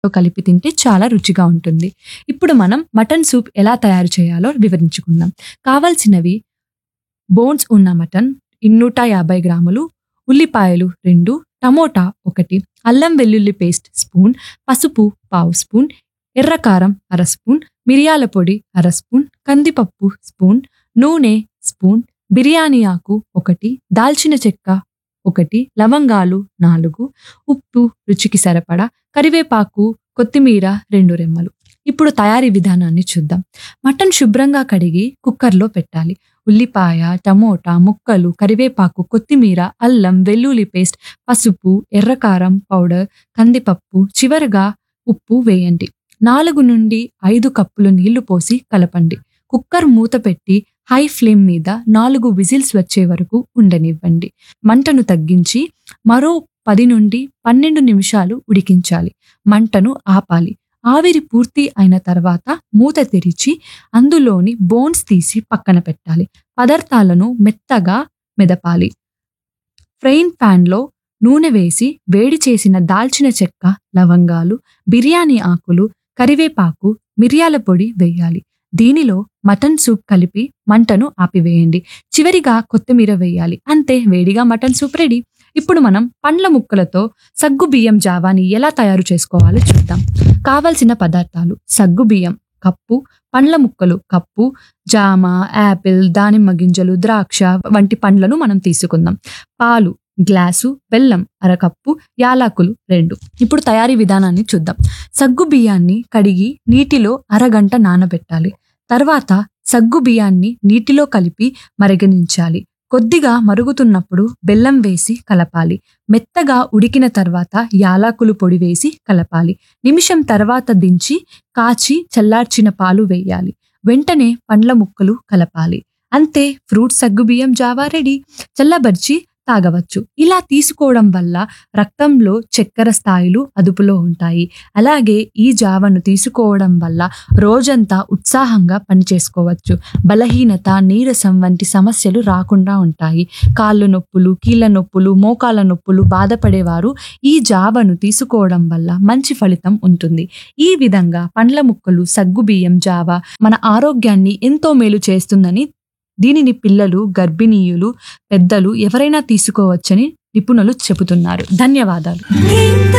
కలిపి తింటే చాలా రుచిగా ఉంటుంది ఇప్పుడు మనం మటన్ సూప్ ఎలా తయారు చేయాలో వివరించుకుందాం కావాల్సినవి బోన్స్ ఉన్న మటన్ ఇన్నూట యాభై గ్రాములు ఉల్లిపాయలు రెండు టమోటా ఒకటి అల్లం వెల్లుల్లి పేస్ట్ స్పూన్ పసుపు పావు స్పూన్ ఎర్రకారం అర స్పూన్ మిరియాల పొడి అర స్పూన్ కందిపప్పు స్పూన్ నూనె స్పూన్ బిర్యానీ ఆకు ఒకటి దాల్చిన చెక్క ఒకటి లవంగాలు నాలుగు ఉప్పు రుచికి సరిపడా కరివేపాకు కొత్తిమీర రెండు రెమ్మలు ఇప్పుడు తయారీ విధానాన్ని చూద్దాం మటన్ శుభ్రంగా కడిగి కుక్కర్లో పెట్టాలి ఉల్లిపాయ టమోటా ముక్కలు కరివేపాకు కొత్తిమీర అల్లం వెల్లుల్లి పేస్ట్ పసుపు ఎర్రకారం పౌడర్ కందిపప్పు చివరగా ఉప్పు వేయండి నాలుగు నుండి ఐదు కప్పులు నీళ్లు పోసి కలపండి కుక్కర్ మూత పెట్టి హై ఫ్లేమ్ మీద నాలుగు విజిల్స్ వచ్చే వరకు ఉండనివ్వండి మంటను తగ్గించి మరో పది నుండి పన్నెండు నిమిషాలు ఉడికించాలి మంటను ఆపాలి ఆవిరి పూర్తి అయిన తర్వాత మూత తెరిచి అందులోని బోన్స్ తీసి పక్కన పెట్టాలి పదార్థాలను మెత్తగా మెదపాలి ఫ్రైన్ ప్యాన్లో నూనె వేసి వేడి చేసిన దాల్చిన చెక్క లవంగాలు బిర్యానీ ఆకులు కరివేపాకు మిరియాల పొడి వేయాలి దీనిలో మటన్ సూప్ కలిపి మంటను ఆపివేయండి చివరిగా కొత్తిమీర వేయాలి అంతే వేడిగా మటన్ సూప్ రెడీ ఇప్పుడు మనం పండ్ల ముక్కలతో సగ్గు బియ్యం జావాని ఎలా తయారు చేసుకోవాలో చూద్దాం కావలసిన పదార్థాలు సగ్గు బియ్యం కప్పు పండ్ల ముక్కలు కప్పు జామ యాపిల్ దానిమ్మ గింజలు ద్రాక్ష వంటి పండ్లను మనం తీసుకుందాం పాలు గ్లాసు బెల్లం అరకప్పు యాలకులు రెండు ఇప్పుడు తయారీ విధానాన్ని చూద్దాం సగ్గు బియ్యాన్ని కడిగి నీటిలో అరగంట నానబెట్టాలి తర్వాత సగ్గు బియ్యాన్ని నీటిలో కలిపి మరగనించాలి కొద్దిగా మరుగుతున్నప్పుడు బెల్లం వేసి కలపాలి మెత్తగా ఉడికిన తర్వాత యాలకులు పొడి వేసి కలపాలి నిమిషం తర్వాత దించి కాచి చల్లార్చిన పాలు వేయాలి వెంటనే పండ్ల ముక్కలు కలపాలి అంతే ఫ్రూట్ సగ్గుబియ్యం జావా రెడీ చల్లబర్చి తాగవచ్చు ఇలా తీసుకోవడం వల్ల రక్తంలో చక్కెర స్థాయిలు అదుపులో ఉంటాయి అలాగే ఈ జావను తీసుకోవడం వల్ల రోజంతా ఉత్సాహంగా పనిచేసుకోవచ్చు బలహీనత నీరసం వంటి సమస్యలు రాకుండా ఉంటాయి కాళ్ళు నొప్పులు కీళ్ళ నొప్పులు మోకాళ్ళ నొప్పులు బాధపడేవారు ఈ జావను తీసుకోవడం వల్ల మంచి ఫలితం ఉంటుంది ఈ విధంగా పండ్ల ముక్కలు సగ్గుబియ్యం జావ మన ఆరోగ్యాన్ని ఎంతో మేలు చేస్తుందని దీనిని పిల్లలు గర్భిణీయులు పెద్దలు ఎవరైనా తీసుకోవచ్చని నిపుణులు చెబుతున్నారు ధన్యవాదాలు ఇంత